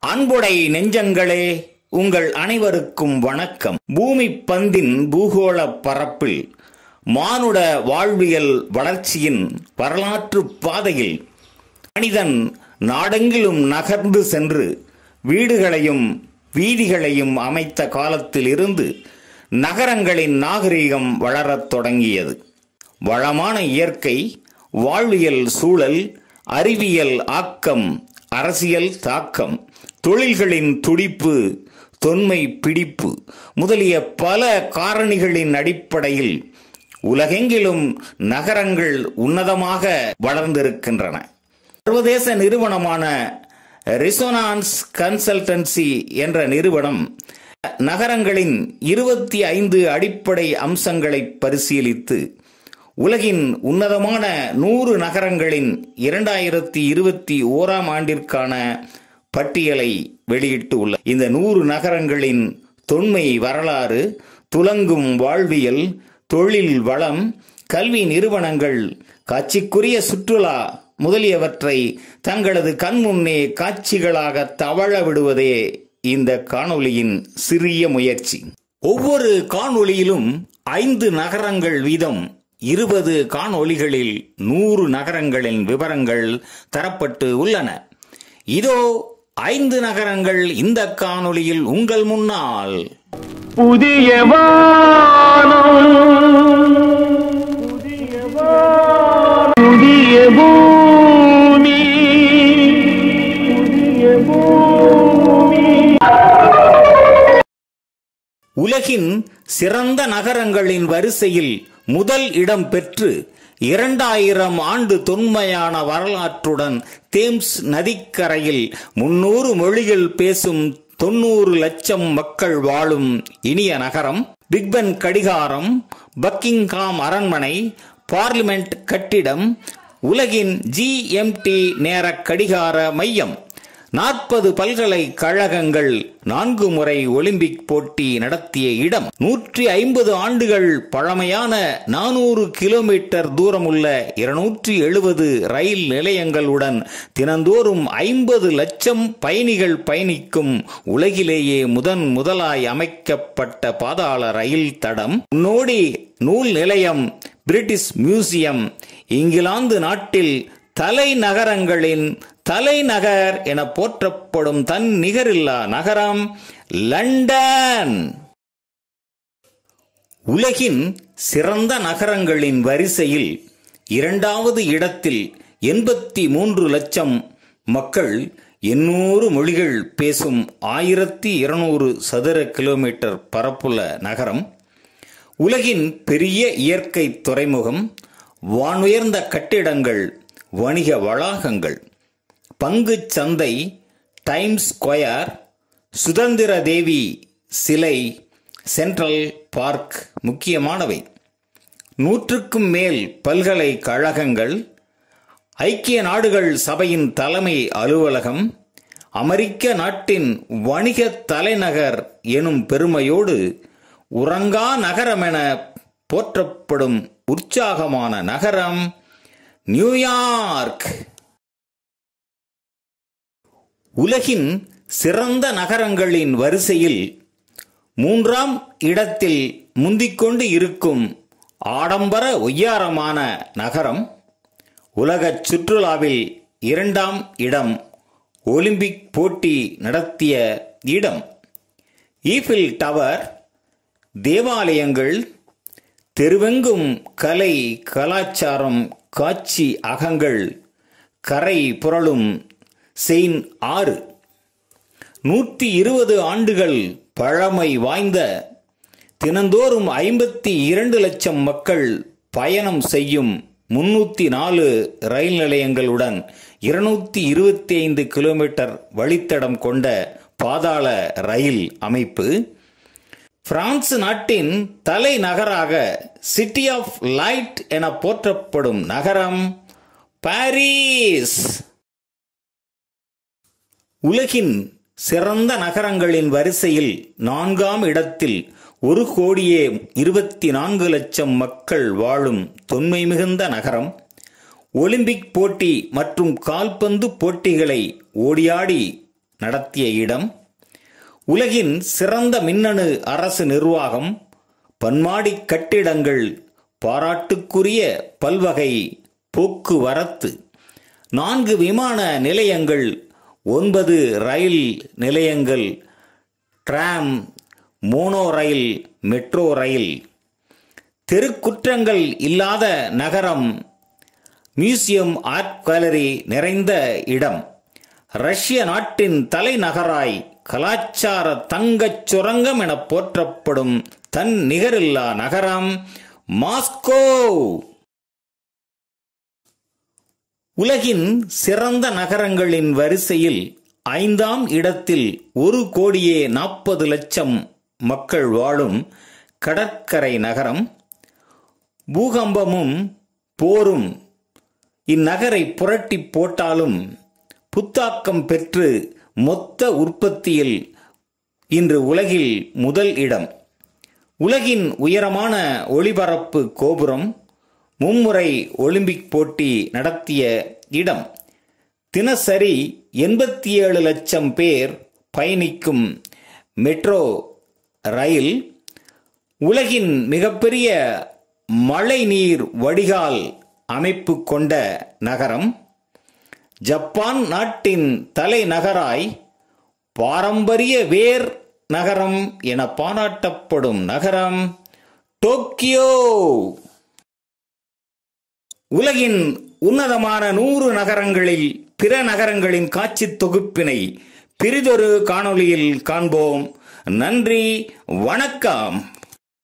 அன்புடை நெஞ்சங்களே உங்கள் அனைவருக்கும் வணக்கம் பூமி பந்தின் பூகோள பரப்பில் மானுட வாழ்வியல் வளர்ச்சியின் வரலாற்று பாதையில் மனிதன் நாடெங்கிலும் நகர்ந்து சென்று வீடுகளையும் வீதிகளையும் அமைத்த காலத்தில் இருந்து நகரங்களின் நாகரிகம் வளரத் தொடங்கியது வளமான இயற்கை வாழ்வியல் சூழல் அறிவியல் ஆக்கம் அரசியல் தாக்கம் தொழில்களின் துடிப்பு தொன்மை பிடிப்பு முதலிய பல காரணிகளின் அடிப்படையில் உலகெங்கிலும் நகரங்கள் உன்னதமாக வளர்ந்திருக்கின்றன சர்வதேச நிறுவனமான ரிசோனான்ஸ் கன்சல்டன்சி என்ற நிறுவனம் நகரங்களின் இருபத்தி ஐந்து அடிப்படை அம்சங்களை பரிசீலித்து உலகின் உன்னதமான நூறு நகரங்களின் இரண்டாயிரத்தி இருபத்தி ஓராம் ஆண்டிற்கான பட்டியலை வெளியிட்டு உள்ள இந்த நூறு நகரங்களின் தொன்மை வரலாறு துலங்கும் வாழ்வியல் தொழில் வளம் கல்வி நிறுவனங்கள் காட்சிக்குரிய சுற்றுலா முதலியவற்றை தங்களது கண்முன்னே காட்சிகளாக தவழ விடுவதே இந்த காணொளியின் சிறிய முயற்சி ஒவ்வொரு காணொளியிலும் ஐந்து நகரங்கள் வீதம் இருபது காணொளிகளில் நூறு நகரங்களின் விவரங்கள் தரப்பட்டு உள்ளன இதோ ஐந்து நகரங்கள் இந்த காணொளியில் உங்கள் முன்னால் புதிய வானம் புதிய வானம், புதிய பூமி புதிய பூமி உலகின் சிறந்த நகரங்களின் வரிசையில் முதல் இடம் பெற்று இரண்டாயிரம் ஆண்டு தொன்மையான வரலாற்றுடன் தேம்ஸ் நதிக்கரையில் முன்னூறு மொழிகள் பேசும் தொண்ணூறு லட்சம் மக்கள் வாழும் இனிய நகரம் பிக்பென் கடிகாரம் பக்கிங்ஹாம் அரண்மனை பார்லிமெண்ட் கட்டிடம் உலகின் ஜிஎம்டி நேர கடிகார மையம் நாற்பது பல்கலைக்கழகங்கள் நான்கு முறை ஒலிம்பிக் போட்டி நடத்திய இடம் நூற்றி ஐம்பது ஆண்டுகள் பழமையான நானூறு கிலோமீட்டர் தூரமுள்ள இருநூற்றி எழுபது ரயில் நிலையங்களுடன் தினந்தோறும் ஐம்பது லட்சம் பயணிகள் பயணிக்கும் உலகிலேயே முதன் முதலாய் அமைக்கப்பட்ட பாதாள ரயில் தடம் முன்னோடி நூல் நிலையம் பிரிட்டிஷ் மியூசியம் இங்கிலாந்து நாட்டில் தலைநகரங்களின் தலைநகர் என போற்றப்படும் தன் நிகரில்லா நகரம் லண்டன் உலகின் சிறந்த நகரங்களின் வரிசையில் இரண்டாவது இடத்தில் எண்பத்தி மூன்று லட்சம் மக்கள் எண்ணூறு மொழிகள் பேசும் ஆயிரத்தி இருநூறு சதுர கிலோமீட்டர் பரப்புள்ள நகரம் உலகின் பெரிய இயற்கை துறைமுகம் வானுயர்ந்த கட்டிடங்கள் வணிக வளாகங்கள் பங்குச் சந்தை டைம்ஸ் ஸ்கொயர் சுதந்திர தேவி சிலை சென்ட்ரல் பார்க் முக்கியமானவை நூற்றுக்கும் மேல் பல்கலைக்கழகங்கள் ஐக்கிய நாடுகள் சபையின் தலைமை அலுவலகம் அமெரிக்க நாட்டின் வணிக தலைநகர் எனும் பெருமையோடு உறங்கா நகரமென போற்றப்படும் உற்சாகமான நகரம் நியூயார்க் உலகின் சிறந்த நகரங்களின் வரிசையில் மூன்றாம் இடத்தில் முந்திக்கொண்டு இருக்கும் ஆடம்பர ஒய்யாரமான நகரம் உலகச் சுற்றுலாவில் இரண்டாம் இடம் ஒலிம்பிக் போட்டி நடத்திய இடம் ஈஃபில் டவர் தேவாலயங்கள் தெருவெங்கும் கலை கலாச்சாரம் காட்சி அகங்கள் கரை புரளும் செயின் ஆறு நூற்றி இருபது ஆண்டுகள் பழமை வாய்ந்த தினந்தோறும் ஐம்பத்தி இரண்டு லட்சம் மக்கள் பயணம் செய்யும் முன்னூத்தி நாலு ரயில் நிலையங்களுடன் இருநூத்தி இருபத்தி ஐந்து கிலோமீட்டர் வழித்தடம் கொண்ட பாதாள ரயில் அமைப்பு பிரான்ஸ் நாட்டின் தலைநகராக சிட்டி ஆஃப் லைட் என போற்றப்படும் நகரம் பாரிஸ் உலகின் சிறந்த நகரங்களின் வரிசையில் நான்காம் இடத்தில் ஒரு கோடியே இருபத்தி நான்கு லட்சம் மக்கள் வாழும் தொன்மை மிகுந்த நகரம் ஒலிம்பிக் போட்டி மற்றும் கால்பந்து போட்டிகளை ஓடியாடி நடத்திய இடம் உலகின் சிறந்த மின்னணு அரசு நிர்வாகம் பன்மாடி கட்டிடங்கள் பாராட்டுக்குரிய பல்வகை போக்குவரத்து நான்கு விமான நிலையங்கள் ஒன்பது ரயில் நிலையங்கள் டிராம் மோனோ ரயில் மெட்ரோ ரயில் தெருக்குற்றங்கள் இல்லாத நகரம் மியூசியம் ஆர்ட் கேலரி நிறைந்த இடம் ரஷ்ய நாட்டின் தலைநகராய் கலாச்சார தங்கச் சுரங்கம் என போற்றப்படும் தன் நிகரில்லா நகரம் மாஸ்கோ உலகின் சிறந்த நகரங்களின் வரிசையில் ஐந்தாம் இடத்தில் ஒரு கோடியே நாற்பது லட்சம் மக்கள் வாழும் கடற்கரை நகரம் பூகம்பமும் போரும் இந்நகரை புரட்டி போட்டாலும் புத்தாக்கம் பெற்று மொத்த உற்பத்தியில் இன்று உலகில் முதல் இடம் உலகின் உயரமான ஒளிபரப்பு கோபுரம் மும்முறை ஒலிம்பிக் போட்டி நடத்திய இடம் தினசரி எண்பத்தி ஏழு லட்சம் பேர் பயணிக்கும் மெட்ரோ ரயில் உலகின் மிகப்பெரிய மழைநீர் வடிகால் அமைப்பு கொண்ட நகரம் ஜப்பான் நாட்டின் தலைநகராய் பாரம்பரிய வேர் நகரம் என பாராட்டப்படும் நகரம் டோக்கியோ உலகின் உன்னதமான நூறு நகரங்களில் பிற நகரங்களின் காட்சி தொகுப்பினை பிரிதொரு காணொளியில் காண்போம் நன்றி வணக்கம்